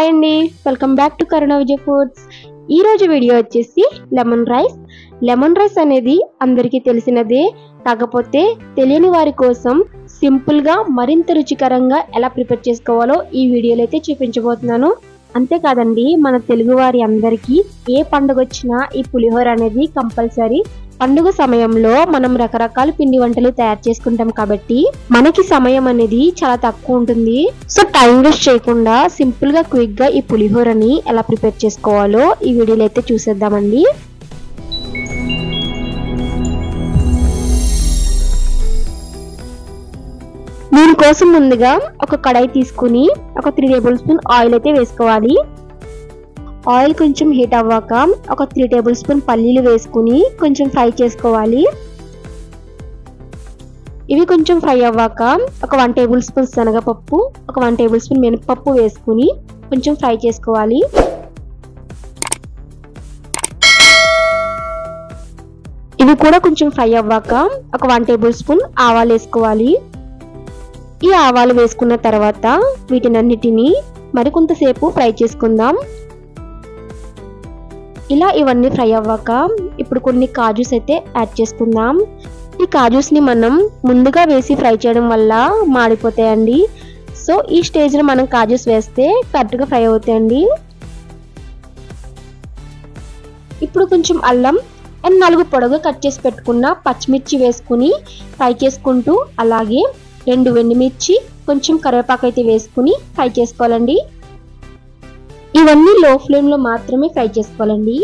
hi అండి welcome back to Karuna Vijay foods ఈ రోజు వీడియో వచ్చేసి లెమన్ రైస్ లెమన్ రైస్ అనేది అందరికీ తెలిసినదే కాకపోతే తెలియని వారి కోసం సింపుల్ గా మరింత రుచికరంగా ఎలా ప్రిపేర్ చేసుకోవాలో ఈ వీడియోలో అయితే చూపించబోతున్నాను అంతేకాదండి మన తెలుగు వారి అందరికీ ఏ పండుగ వచ్చినా ఈ పులిహోర అనేది కంపల్సరీ పండుగ సమయంలో మనం రకరకాల పిండి వంటలు తయారు చేసుకుంటాం కాబట్టి మనకి సమయం అనేది చాలా తక్కువ ఉంటుంది సో టైం వేస్ట్ చేయకుండా సింపుల్ గా క్విక్ గా ఈ పులిహోరని ఎలా ప్రిపేర్ చేసుకోవాలో ఈ వీడియోలో అయితే చూసేద్దామండి దీనికోసం ముందుగా ఒక కడాయి తీసుకుని ఒక త్రీ టేబుల్ స్పూన్ ఆయిల్ అయితే వేసుకోవాలి ఆయిల్ కొంచెం హీట్ అవ్వాక ఒక త్రీ టేబుల్ స్పూన్ పల్లీలు వేసుకుని కొంచెం ఫ్రై చేసుకోవాలి ఇవి కొంచెం ఫ్రై అవ్వాక ఒక వన్ టేబుల్ స్పూన్ శనగపప్పు ఒక వన్ టేబుల్ స్పూన్ మినపప్పు వేసుకుని కొంచెం ఫ్రై చేసుకోవాలి ఇవి కూడా కొంచెం ఫ్రై అవ్వాక ఒక వన్ టేబుల్ స్పూన్ ఆవాలు వేసుకోవాలి ఈ ఆవాలు వేసుకున్న తర్వాత వీటినన్నిటిని మరికొంతసేపు ఫ్రై చేసుకుందాం ఇలా ఇవన్నీ ఫ్రై అవ్వాక ఇప్పుడు కొన్ని కాజూస్ అయితే యాడ్ చేసుకుందాం ఈ కాజూస్ ని మనం ముందుగా వేసి ఫ్రై చేయడం వల్ల మాడిపోతాయండి సో ఈ స్టేజ్ లో మనం కాజూస్ వేస్తే కరెక్ట్ గా ఫ్రై అవుతాయండి ఇప్పుడు కొంచెం అల్లం అండ్ నాలుగు పొడవుగా కట్ చేసి పెట్టుకున్న పచ్చిమిర్చి వేసుకుని ఫ్రై చేసుకుంటూ అలాగే రెండు వెండిమిర్చి కొంచెం కరివేపాకు అయితే వేసుకుని ఫ్రై చేసుకోవాలండి ఇవన్నీ లో ఫ్లేమ్ లో మాత్రమే ఫ్రై చేసుకోవాలండి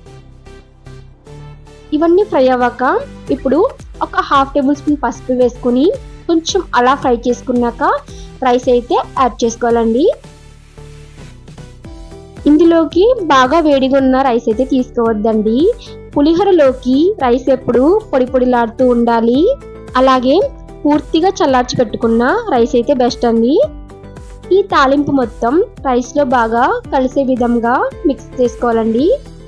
ఇవన్నీ ఫ్రై అవ్వాక ఇప్పుడు ఒక హాఫ్ టేబుల్ స్పూన్ పసుపు వేసుకుని కొంచెం అలా ఫ్రై చేసుకున్నాక రైస్ అయితే యాడ్ చేసుకోవాలండి ఇందులోకి బాగా వేడిగా ఉన్న రైస్ అయితే తీసుకోవద్దండి పులిహోరలోకి రైస్ ఎప్పుడు పొడి పొడిలాడుతూ ఉండాలి అలాగే పూర్తిగా చల్లార్చి పెట్టుకున్న రైస్ అయితే బెస్ట్ అండి ఈ తాలింపు మొత్తం రైస్లో బాగా కలిసే విధంగా మిక్స్ చేసుకోవాలండి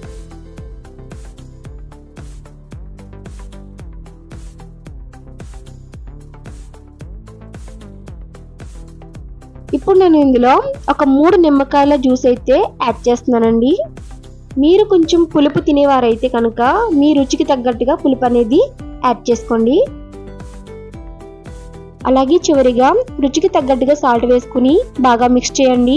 ఇప్పుడు నేను ఇందులో ఒక మూడు నిమ్మకాయల జ్యూస్ అయితే యాడ్ చేస్తున్నానండి మీరు కొంచెం పులుపు తినేవారైతే కనుక మీ రుచికి తగ్గట్టుగా పులుపు అనేది యాడ్ చేసుకోండి అలాగే చివరిగా రుచికి తగ్గట్టుగా సాల్ట్ వేసుకుని బాగా మిక్స్ చేయండి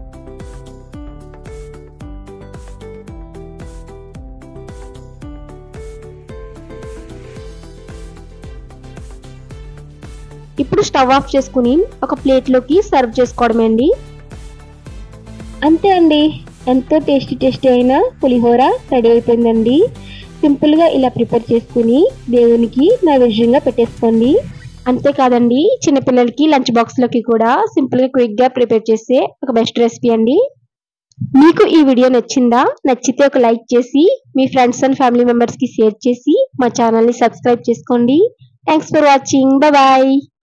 ఇప్పుడు స్టవ్ ఆఫ్ చేసుకుని ఒక ప్లేట్లోకి సర్వ్ చేసుకోవడమే అండి అంతే అండి ఎంతో టేస్టీ టేస్టీ అయిన పులిహోర రెడీ అయిపోయిందండి సింపుల్గా ఇలా ప్రిపేర్ చేసుకుని దేవునికి నైవేద్యంగా పెట్టేసుకోండి అంతేకాదండి చిన్నపిల్లలకి లంచ్ బాక్స్లోకి కూడా సింపుల్గా క్విక్గా ప్రిపేర్ చేసే ఒక బెస్ట్ రెసిపీ అండి మీకు ఈ వీడియో నచ్చిందా నచ్చితే ఒక లైక్ చేసి మీ ఫ్రెండ్స్ అండ్ ఫ్యామిలీ మెంబర్స్కి షేర్ చేసి మా ఛానల్ని సబ్స్క్రైబ్ చేసుకోండి థ్యాంక్స్ ఫర్ వాచింగ్ బాయ్